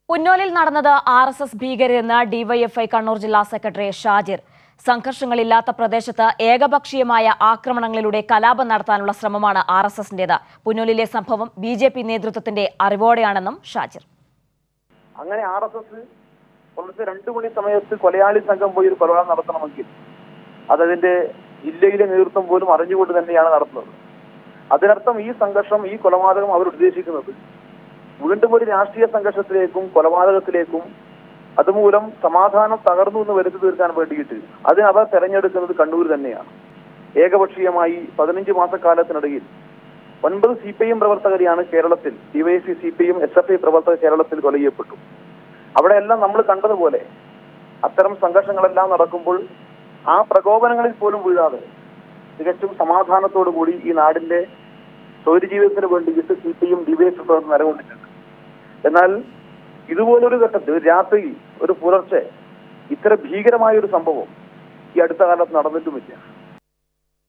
പുന്നോലിൽ നടന്നത് R S S ഭീകരെന്ന് DYFI Kannur ജില്ലാ സെക്രട്ടറി ഷാജിർ സംഘർഷങ്ങളില്ലാത്ത പ്രദേശത്ത് ഏകപക്ഷീയമായ ആക്രമണങ്ങളിലൂടെ കലാപം നടത്താനുള്ള ശ്രമമാണ് ആർ എസ് എസിന്റേത് പുന്നോലിലെ സംഭവം ബി ജെ പി നേതൃത്വത്തിന്റെ അറിവോടെയാണെന്നും ഷാജിർ അങ്ങനെ ആർ എസ് എസ് പുലർച്ചെ രണ്ടു മണി സമയത്ത് കൊലയാളി സംഘം പോയി ഒരു കൊലപാതകം നടത്തണമെങ്കിൽ അതതിന്റെ ജില്ലയിലെ നേതൃത്വം പോലും അറിഞ്ഞുകൊണ്ട് തന്നെയാണ് നടത്തുന്നത് അതിനർത്ഥം ഈ സംഘർഷം ഈ കൊലപാതകം അവർ ഉദ്ദേശിക്കുന്നത് വീണ്ടും ഒരു രാഷ്ട്രീയ സംഘർഷത്തിലേക്കും കൊലപാതകത്തിലേക്കും അതുമൂലം സമാധാനം തകർന്നു എന്ന് വരുത്തി തീർക്കാൻ വേണ്ടിയിട്ട് അതിന് അവർ തെരഞ്ഞെടുക്കുന്നത് കണ്ണൂർ തന്നെയാണ് ഏകപക്ഷീയമായി പതിനഞ്ച് മാസക്കാലത്തിനിടയിൽ ഒൻപത് സി പി എം പ്രവർത്തകരെയാണ് കേരളത്തിൽ DYFI C P M S F I പ്രവർത്തകർ കേരളത്തിൽ കൊല ചെയ്യപ്പെട്ടു അവിടെയെല്ലാം നമ്മൾ കണ്ടതുപോലെ അത്തരം സംഘർഷങ്ങളെല്ലാം നടക്കുമ്പോൾ ആ പ്രകോപനങ്ങളിൽ പോലും വീഴാതെ തികച്ചും സമാധാനത്തോടു കൂടി ഈ നാടിന്റെ സ്വൈരജീവിതത്തിന് വേണ്ടിയിട്ട് സി പി എം ഡിവൈഎഫ് പ്രവർത്തനം നിലകൊണ്ടിട്ടുണ്ട് എന്നാൽ ഇതുപോലൊരു ഘട്ടത്തിൽ ഒരു രാത്രി ഒരു പുലർച്ചെ ഇത്ര ഭീകരമായ ഒരു സംഭവം ഈ അടുത്ത കാലത്ത് നടന്നിട്ടുമില്ല